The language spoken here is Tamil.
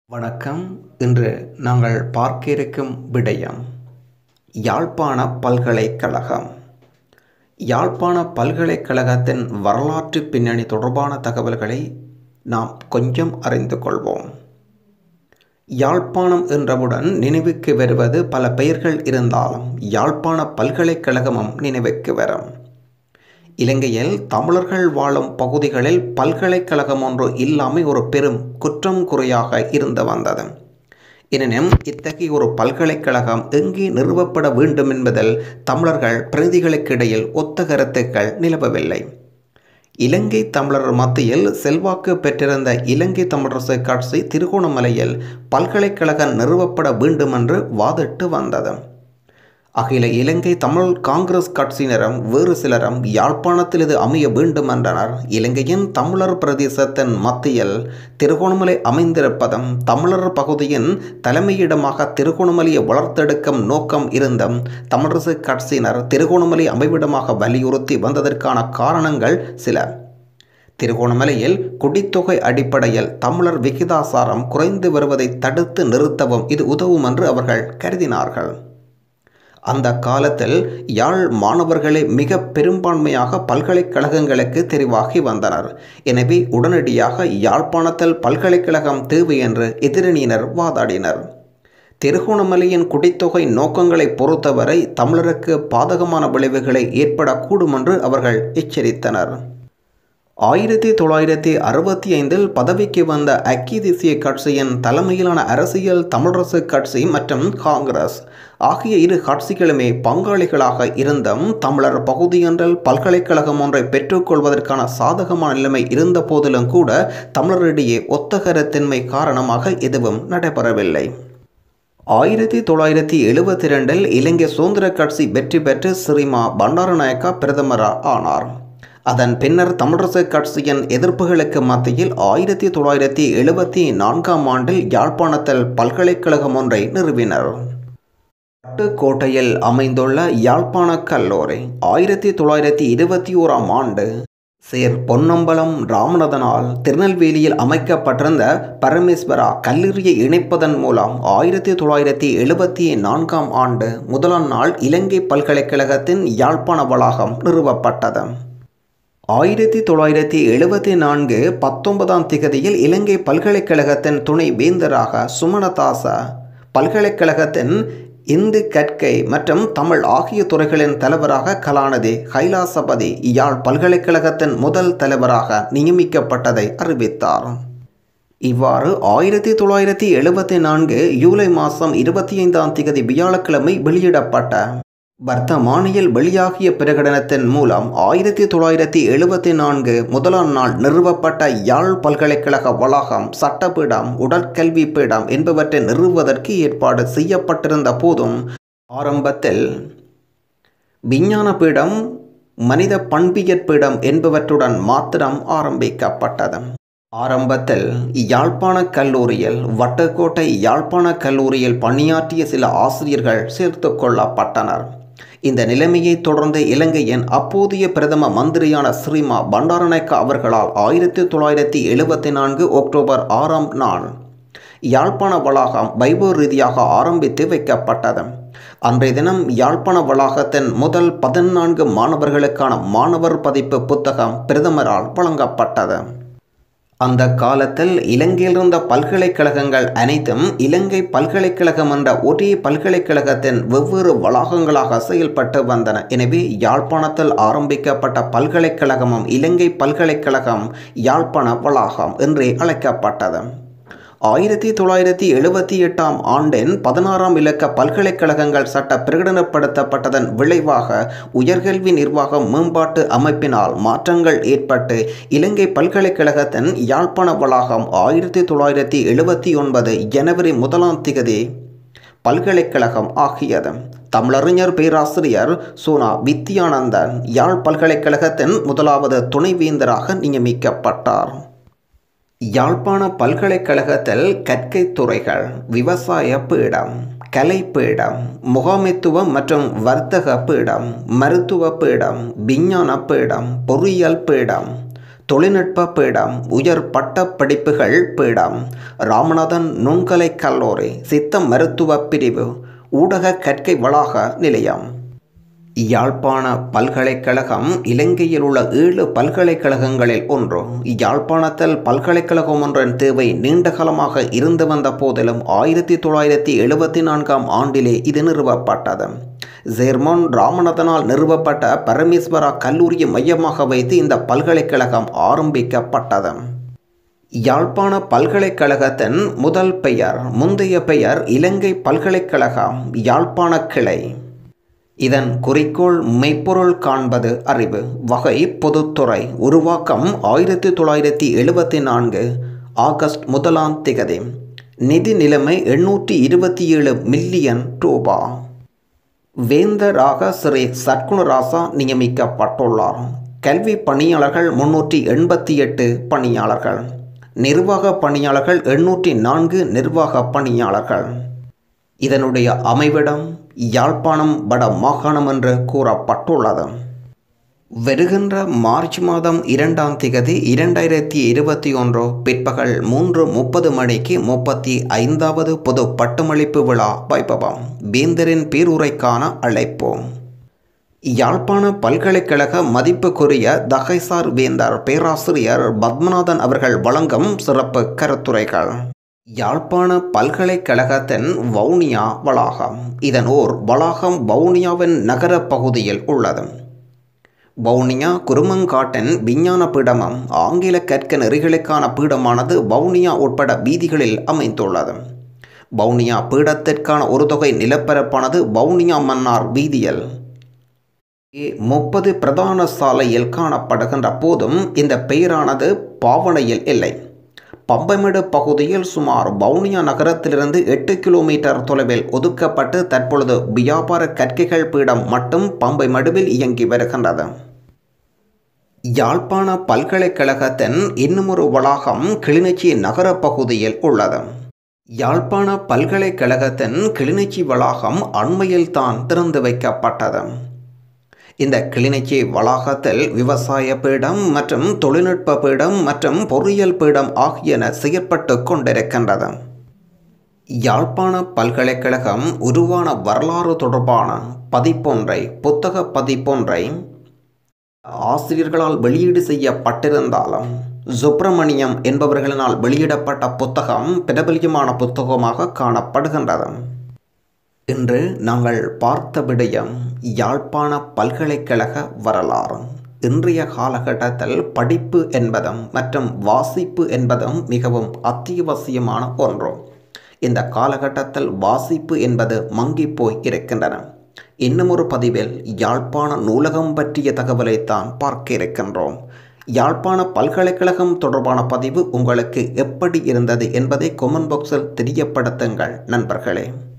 வணக்கம் இன்று நாங்கள் பார்க்க இருக்கும் விடயம் யாழ்ப்பாண பல்கலைக்கழகம் யாழ்ப்பாண பல்கலைக்கழகத்தின் வரலாற்று பின்னணி தொடர்பான தகவல்களை நாம் கொஞ்சம் அறிந்து கொள்வோம் யாழ்ப்பாணம் என்றவுடன் நினைவுக்கு வருவது பல பெயர்கள் இருந்தாலும் யாழ்ப்பாண பல்கலைக்கழகமும் நினைவுக்கு வரும் இலங்கையில் தமிழர்கள் வாழும் பகுதிகளில் பல்கலைக்கழகம் ஒன்று இல்லாமை ஒரு பெரும் குற்றம் குறையாக இருந்து வந்தது எனினும் இத்தகைய ஒரு பல்கலைக்கழகம் எங்கே நிறுவப்பட வேண்டும் என்பதில் தமிழர்கள் பிரதிகளுக்கிடையில் ஒத்த கருத்துக்கள் நிலவவில்லை இலங்கை தமிழர் மத்தியில் செல்வாக்கு பெற்றிருந்த இலங்கை தமிழரசு கட்சி திருகோணமலையில் பல்கலைக்கழகம் நிறுவப்பட வேண்டும் என்று வாதிட்டு வந்தது அகில இலங்கை தமிழ் காங்கிரஸ் கட்சியினரும் வேறு சிலரும் யாழ்ப்பாணத்தில் இது அமைய வேண்டும் என்றனர் இலங்கையின் தமிழர் பிரதேசத்தின் மத்தியில் திருகோணமலை அமைந்திருப்பதும் தமிழர் பகுதியின் தலைமையிடமாக திருகோணமலையை வளர்த்தெடுக்கும் நோக்கம் இருந்தும் தமிழரசு கட்சியினர் திருகோணமலை அமைவிடமாக வலியுறுத்தி வந்ததற்கான காரணங்கள் சில திருகோணமலையில் குடித்தொகை அடிப்படையில் தமிழர் விகிதாசாரம் குறைந்து வருவதை தடுத்து நிறுத்தவும் இது உதவும் என்று அவர்கள் கருதினார்கள் அந்த காலத்தில் யாழ் மாணவர்களே மிக பெரும்பான்மையாக பல்கலைக்கழகங்களுக்கு தெரிவாகி வந்தனர் எனவே உடனடியாக யாழ்ப்பாணத்தில் பல்கலைக்கழகம் தேவை என்று எதிரணியினர் வாதாடினர் திருகோணமலையின் குடித்தொகை நோக்கங்களை பொறுத்தவரை தமிழருக்கு பாதகமான விளைவுகளை ஏற்படக்கூடும் என்று அவர்கள் எச்சரித்தனர் ஆயிரத்தி தொள்ளாயிரத்தி அறுபத்தி ஐந்தில் பதவிக்கு வந்த ஐக்கிய தேசிய கட்சியின் தலைமையிலான அரசியல் தமிழரசு கட்சி மற்றும் காங்கிரஸ் ஆகிய இரு கட்சிகளுமே பங்காளிகளாக இருந்தும் தமிழர் பகுதியொன்றில் பல்கலைக்கழகம் ஒன்றை பெற்றுக்கொள்வதற்கான சாதகமான நிலைமை இருந்த போதிலும் கூட தமிழரிடையே ஒத்தகரத்தின்மை காரணமாக எதுவும் நடைபெறவில்லை ஆயிரத்தி தொள்ளாயிரத்தி எழுபத்தி ரெண்டில் இலங்கை சுதந்திர கட்சி வெற்றி பெற்று ஸ்ரீமா பண்டாரநாயக்கா பிரதமராக ஆனார் அதன் பின்னர் தமிழரசு கட்சியின் எதிர்ப்புகளுக்கு மத்தியில் ஆயிரத்தி தொள்ளாயிரத்தி எழுபத்தி நான்காம் ஆண்டில் யாழ்ப்பாணத்தில் பல்கலைக்கழகம் ஒன்றை நிறுவினர் பட்டுக்கோட்டையில் அமைந்துள்ள யாழ்ப்பாண கல்லூரி ஆயிரத்தி தொள்ளாயிரத்தி இருபத்தி ஓராம் ஆண்டு சேர் பொன்னம்பலம் ராமநாதனால் திருநெல்வேலியில் அமைக்கப்பட்டிருந்த பரமேஸ்வரா கல்லூரியை இணைப்பதன் மூலம் ஆயிரத்தி தொள்ளாயிரத்தி எழுபத்தி நான்காம் ஆண்டு முதலாம் நாள் இலங்கை பல்கலைக்கழகத்தின் யாழ்ப்பாண வளாகம் நிறுவப்பட்டது ஆயிரத்தி தொள்ளாயிரத்தி எழுபத்தி நான்கு பத்தொன்பதாம் திகதியில் இலங்கை பல்கலைக்கழகத்தின் துணை வேந்தராக சுமணதாச பல்கலைக்கழகத்தின் இந்து கற்கை மற்றும் தமிழ் ஆகிய துறைகளின் தலைவராக கலாநிதி கைலாசபதி யாழ் பல்கலைக்கழகத்தின் முதல் தலைவராக நியமிக்கப்பட்டதை அறிவித்தார் இவ்வாறு ஆயிரத்தி தொள்ளாயிரத்தி எழுபத்தி நான்கு ஜூலை மாதம் இருபத்தி ஐந்தாம் திகதி வியாழக்கிழமை வெளியிடப்பட்ட வர்த்தமானியில் வெளியாகிய பிரகடனத்தின் மூலம் ஆயிரத்தி தொள்ளாயிரத்தி எழுபத்தி நான்கு முதலாம் நாள் நிறுவப்பட்ட யாழ் பல்கலைக்கழக வளாகம் சட்டப்பீடம் உடற்கல்வி பீடம் என்பவற்றை நிறுவுவதற்கு ஏற்பாடு செய்யப்பட்டிருந்த போதும் ஆரம்பத்தில் விஞ்ஞான பீடம் மனித பண்பியற் பீடம் என்பவற்றுடன் மாத்திரம் ஆரம்பிக்கப்பட்டது ஆரம்பத்தில் யாழ்ப்பாண கல்லூரியில் வட்டக்கோட்டை யாழ்ப்பாண கல்லூரியில் பணியாற்றிய சில ஆசிரியர்கள் சேர்த்து கொள்ளப்பட்டனர் இந்த நிலைமையை தொடர்ந்து இலங்கையின் அப்போதைய பிரதம மந்திரியான ஸ்ரீமா பண்டாரநாயக்க அவர்களால் ஆயிரத்தி தொள்ளாயிரத்தி எழுபத்தி நான்கு அக்டோபர் ஆறாம் நாள் யாழ்ப்பாண வளாகம் வைபவ ரீதியாக ஆரம்பித்து வைக்கப்பட்டது அன்றைய தினம் யாழ்ப்பாண வளாகத்தின் முதல் பதினான்கு மாணவர்களுக்கான மாணவர் பதிப்பு புத்தகம் பிரதமரால் வழங்கப்பட்டது அந்த காலத்தில் இலங்கையில் இருந்த பல்கலைக்கழகங்கள் அனைத்தும் இலங்கை பல்கலைக்கழகம் என்ற ஒரே பல்கலைக்கழகத்தின் வெவ்வேறு வளாகங்களாக செயல்பட்டு வந்தன எனவே யாழ்ப்பாணத்தில் ஆரம்பிக்கப்பட்ட பல்கலைக்கழகமும் இலங்கை பல்கலைக்கழகம் யாழ்ப்பாண வளாகம் என்றே அழைக்கப்பட்டது ஆயிரத்தி தொள்ளாயிரத்தி எழுபத்தி எட்டாம் ஆண்டின் பதினாறாம் இலக்க பல்கலைக்கழகங்கள் சட்ட பிரகடனப்படுத்தப்பட்டதன் விளைவாக உயர்கல்வி நிர்வாக மேம்பாட்டு அமைப்பினால் மாற்றங்கள் ஏற்பட்டு இலங்கை பல்கலைக்கழகத்தின் யாழ்ப்பாண வளாகம் ஆயிரத்தி தொள்ளாயிரத்தி எழுபத்தி ஒன்பது ஜனவரி முதலாம் திகதி பல்கலைக்கழகம் ஆகியது தமிழறிஞர் பேராசிரியர் சோனா வித்யானந்தன் யாழ் பல்கலைக்கழகத்தின் முதலாவது துணைவேந்தராக நியமிக்கப்பட்டார் யாழ்ப்பாண பல்கலைக்கழகத்தில் கற்கை துறைகள் விவசாய பீடம் கலை பீடம் முகாமைத்துவம் மற்றும் வர்த்தக பீடம் மருத்துவ பீடம் விஞ்ஞான பீடம் பொறியியல் பீடம் தொழில்நுட்ப பீடம் உயர் பட்ட படிப்புகள் பீடம் ராமநாதன் நுண்கலை கல்லூரி சித்த மருத்துவ பிரிவு ஊடக கற்கை வளாக நிலையம் யாழ்ப்பாண பல்கலைக்கழகம் இலங்கையில் உள்ள ஏழு பல்கலைக்கழகங்களில் ஒன்று யாழ்ப்பாணத்தில் பல்கலைக்கழகம் ஒன்றின் தேவை நீண்ட காலமாக இருந்து வந்த போதிலும் ஆயிரத்தி தொள்ளாயிரத்தி எழுபத்தி நான்காம் ஆண்டிலே இது நிறுவப்பட்டது ஜெர்மன் ராமநாதனால் நிறுவப்பட்ட பரமேஸ்வரா கல்லூரியை மையமாக வைத்து இந்த பல்கலைக்கழகம் ஆரம்பிக்கப்பட்டது யாழ்ப்பாண பல்கலைக்கழகத்தின் முதல் பெயர் முந்தைய பெயர் இலங்கை பல்கலைக்கழகம் யாழ்ப்பாண கிளை இதன் குறிக்கோள் மெய்ப்பொருள் காண்பது அறிவு வகை பொதுத்துறை உருவாக்கம் ஆயிரத்தி தொள்ளாயிரத்தி எழுபத்தி நான்கு ஆகஸ்ட் முதலாம் திகதி நிதி நிலைமை எண்ணூற்றி இருபத்தி ஏழு மில்லியன் ரூபா வேந்தராக ஸ்ரீ சத்குணராசா நியமிக்கப்பட்டுள்ளார் கல்வி பணியாளர்கள் முன்னூற்றி எண்பத்தி எட்டு பணியாளர்கள் நிர்வாக பணியாளர்கள் எண்ணூற்றி நான்கு நிர்வாக பணியாளர்கள் இதனுடைய அமைவிடம் யாழ்ப்பாணம் வட மாகாணம் என்று கூறப்பட்டுள்ளது வருகின்ற மார்ச் மாதம் இரண்டாம் திகதி இரண்டாயிரத்தி இருபத்தி ஒன்று பிற்பகல் மூன்று முப்பது மணிக்கு முப்பத்தி ஐந்தாவது பொது பட்டமளிப்பு விழா வைபவம் வேந்தரின் பேருரைக்கான அழைப்பு யாழ்ப்பாண பல்கலைக்கழக மதிப்புக்குரிய தகைசார் வேந்தர் பேராசிரியர் பத்மநாதன் அவர்கள் வழங்கும் சிறப்பு கருத்துரைகள் யாழ்ப்பாண பல்கலைக்கழகத்தின் வவுனியா வளாகம் இதன் ஓர் வளாகம் வவுனியாவின் நகர பகுதியில் உள்ளது வவுனியா குருமங்காட்டின் விஞ்ஞான பீடமும் ஆங்கில கற்க நெறிகளுக்கான பீடமானது வவுனியா உட்பட வீதிகளில் அமைந்துள்ளது வவுனியா பீடத்திற்கான ஒரு தொகை நிலப்பரப்பானது வவுனியா மன்னார் வீதியில் முப்பது பிரதான சாலையில் காணப்படுகின்ற போதும் இந்த பெயரானது பாவனையில் இல்லை பம்பமேடு பகுதியில் சுமார் வவுனியா நகரத்திலிருந்து எட்டு கிலோமீட்டர் தொலைவில் ஒதுக்கப்பட்டு தற்பொழுது வியாபார கற்கைகள் பீடம் மட்டும் பம்பை மடுவில் இயங்கி வருகின்றது யாழ்ப்பாண பல்கலைக்கழகத்தின் இன்னுமொரு வளாகம் கிளிநொச்சி நகர பகுதியில் உள்ளது யாழ்ப்பாண பல்கலைக்கழகத்தின் கிளிநொச்சி வளாகம் அண்மையில் தான் திறந்து வைக்கப்பட்டது இந்த கிளிநொச்சி வளாகத்தில் விவசாய பீடம் மற்றும் தொழில்நுட்ப பீடம் மற்றும் பொறியியல் பீடம் ஆகியன செயற்பட்டு கொண்டிருக்கின்றது யாழ்ப்பாண பல்கலைக்கழகம் உருவான வரலாறு தொடர்பான பதிப்பொன்றை புத்தக பதிப்பொன்றை ஆசிரியர்களால் வெளியீடு செய்யப்பட்டிருந்தாலும் சுப்பிரமணியம் என்பவர்களினால் வெளியிடப்பட்ட புத்தகம் பிரபலியமான புத்தகமாக காணப்படுகின்றது இன்று நாங்கள் பார்த்த விடயம் யாழ்ப்பாண பல்கலைக்கழக வரலாறு இன்றைய காலகட்டத்தில் படிப்பு என்பதும் மற்றும் வாசிப்பு என்பதும் மிகவும் அத்தியாவசியமான ஒன்று இந்த காலகட்டத்தில் வாசிப்பு என்பது மங்கி போய் இருக்கின்றன இன்னும் ஒரு பதிவில் யாழ்ப்பாண நூலகம் பற்றிய தகவலைத்தான் பார்க்க இருக்கின்றோம் யாழ்ப்பாண பல்கலைக்கழகம் தொடர்பான பதிவு உங்களுக்கு எப்படி இருந்தது என்பதை கொமெண்ட் பாக்ஸில் தெரியப்படுத்துங்கள் நண்பர்களே